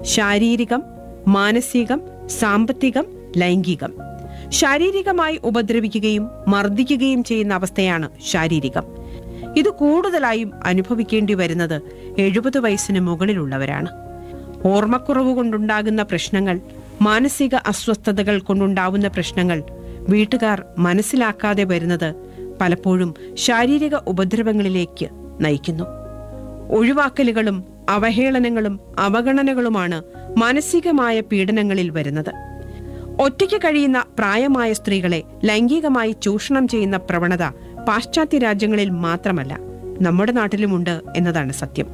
ശാരീരികം മാനസികം സാമ്പത്തികം ലൈംഗികം ശാരീരികമായി ഉപദ്രവിക്കുകയും മർദ്ദിക്കുകയും ചെയ്യുന്ന അവസ്ഥയാണ് ശാരീരികം ഇത് കൂടുതലായും അനുഭവിക്കേണ്ടി വരുന്നത് എഴുപത് വയസ്സിന് മുകളിലുള്ളവരാണ് ഓർമ്മക്കുറവ് കൊണ്ടുണ്ടാകുന്ന പ്രശ്നങ്ങൾ മാനസിക അസ്വസ്ഥതകൾ കൊണ്ടുണ്ടാവുന്ന പ്രശ്നങ്ങൾ വീട്ടുകാർ മനസ്സിലാക്കാതെ വരുന്നത് പലപ്പോഴും ശാരീരിക ഉപദ്രവങ്ങളിലേക്ക് നയിക്കുന്നു ഒഴിവാക്കലുകളും അവഹേളനങ്ങളും അവഗണനകളുമാണ് മാനസികമായ പീഡനങ്ങളിൽ വരുന്നത് ഒറ്റയ്ക്ക് കഴിയുന്ന പ്രായമായ സ്ത്രീകളെ ലൈംഗികമായി ചൂഷണം ചെയ്യുന്ന പ്രവണത പാശ്ചാത്യ രാജ്യങ്ങളിൽ മാത്രമല്ല നമ്മുടെ നാട്ടിലുമുണ്ട് എന്നതാണ് സത്യം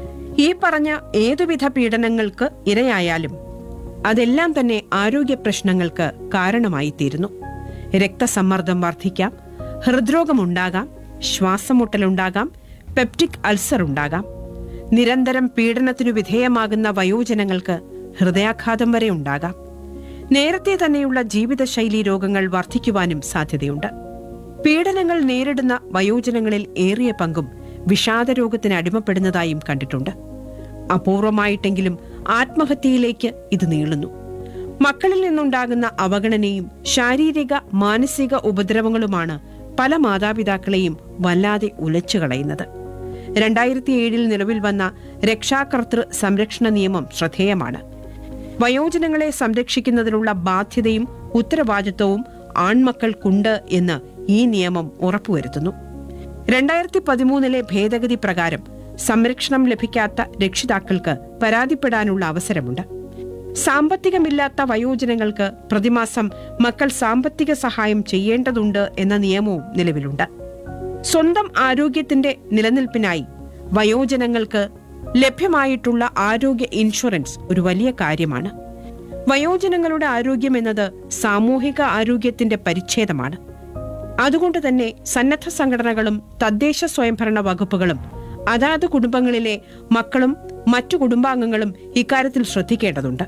ഈ പറഞ്ഞ ഏതുവിധ പീഡനങ്ങൾക്ക് ഇരയായാലും അതെല്ലാം തന്നെ ആരോഗ്യ പ്രശ്നങ്ങൾക്ക് കാരണമായി തീരുന്നു രക്തസമ്മർദ്ദം വർദ്ധിക്കാം ഹൃദ്രോഗമുണ്ടാകാം ശ്വാസമുട്ടലുണ്ടാകാം പെപ്റ്റിക് അൾസർ ഉണ്ടാകാം നിരന്തരം പീഡനത്തിനു വിധേയമാകുന്ന വയോജനങ്ങൾക്ക് ഹൃദയാഘാതം വരെ ഉണ്ടാകാം നേരത്തെ തന്നെയുള്ള ജീവിതശൈലി രോഗങ്ങൾ വർദ്ധിക്കുവാനും സാധ്യതയുണ്ട് പീഡനങ്ങൾ നേരിടുന്ന വയോജനങ്ങളിൽ ഏറിയ പങ്കും വിഷാദരോഗത്തിന് അടിമപ്പെടുന്നതായും കണ്ടിട്ടുണ്ട് അപൂർവമായിട്ടെങ്കിലും ആത്മഹത്യയിലേക്ക് ഇത് നീളുന്നു മക്കളിൽ നിന്നുണ്ടാകുന്ന അവഗണനയും ശാരീരിക മാനസിക ഉപദ്രവങ്ങളുമാണ് പല മാതാപിതാക്കളെയും വല്ലാതെ ഉലച്ചു കളയുന്നത് രണ്ടായിരത്തി ഏഴിൽ നിലവിൽ വന്ന രക്ഷാകർതൃ സംരക്ഷണ നിയമം ശ്രദ്ധേയമാണ് വയോജനങ്ങളെ സംരക്ഷിക്കുന്നതിനുള്ള ബാധ്യതയും ഉത്തരവാദിത്വവും ആൺമക്കൾക്കുണ്ട് എന്ന് ഈ നിയമം ഉറപ്പുവരുത്തുന്നു രണ്ടായിരത്തി പതിമൂന്നിലെ ഭേദഗതി പ്രകാരം സംരക്ഷണം ലഭിക്കാത്ത രക്ഷിതാക്കൾക്ക് പരാതിപ്പെടാനുള്ള അവസരമുണ്ട് സാമ്പത്തികമില്ലാത്ത വയോജനങ്ങൾക്ക് പ്രതിമാസം മക്കൾ സാമ്പത്തിക സഹായം ചെയ്യേണ്ടതുണ്ട് എന്ന നിയമവും നിലവിലുണ്ട് സ്വന്തം ആരോഗ്യത്തിന്റെ നിലനിൽപ്പിനായി വയോജനങ്ങൾക്ക് ലഭ്യമായിട്ടുള്ള ആരോഗ്യ ഇൻഷുറൻസ് ഒരു വലിയ കാര്യമാണ് വയോജനങ്ങളുടെ ആരോഗ്യം എന്നത് സാമൂഹിക ആരോഗ്യത്തിന്റെ പരിച്ഛേദമാണ് അതുകൊണ്ട് തന്നെ സന്നദ്ധ സംഘടനകളും തദ്ദേശ സ്വയംഭരണ വകുപ്പുകളും അതാത് കുടുംബങ്ങളിലെ മക്കളും മറ്റു കുടുംബാംഗങ്ങളും ഇക്കാര്യത്തിൽ ശ്രദ്ധിക്കേണ്ടതുണ്ട്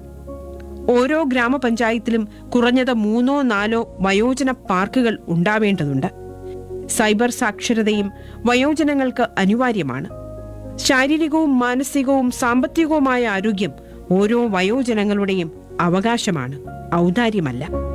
ഓരോ ഗ്രാമപഞ്ചായത്തിലും കുറഞ്ഞത് മൂന്നോ നാലോ വയോജന പാർക്കുകൾ ഉണ്ടാവേണ്ടതുണ്ട് സൈബർ സാക്ഷരതയും വയോജനങ്ങൾക്ക് അനിവാര്യമാണ് ശാരീരികവും മാനസികവും സാമ്പത്തികവുമായ ആരോഗ്യം ഓരോ വയോജനങ്ങളുടെയും അവകാശമാണ് ഔദാര്യമല്ല